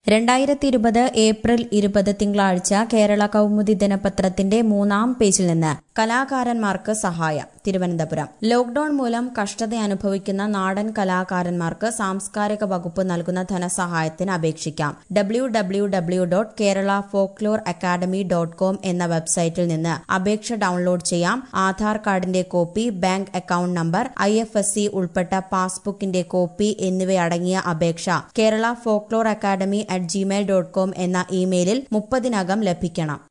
രണ്ടായിരത്തി ഇരുപത് ഏപ്രിൽ ഇരുപത് തിങ്കളാഴ്ച കേരള കൗമുദി ദിനപത്രത്തിന്റെ മൂന്നാം പേജിൽ നിന്ന് കലാകാരന്മാർക്ക് സഹായം തിരുവനന്തപുരം ലോക്ഡൌൺ മൂലം കഷ്ടത അനുഭവിക്കുന്ന നാടൻ കലാകാരന്മാർക്ക് സാംസ്കാരിക വകുപ്പ് നൽകുന്ന ധനസഹായത്തിന് അപേക്ഷിക്കാം W W W dot Kerala folklore academy dot com എന്ന വെബ്സൈറ്റിൽ നിന്ന് അപേക്ഷ ഡൌൺലോഡ് ചെയ്യാം ആധാർ കാർഡിന്റെ copy bank account number I F S C ഉൾപ്പെട്ട പാസ്ബുക്കിന്റെ കോപ്പി എന്നിവയടങ്ങിയ അപേക്ഷ Kerala folklore academy at Gmail dot com എന്ന ഇമെയിലിൽ മുപ്പതിനകം ലഭിക്കണം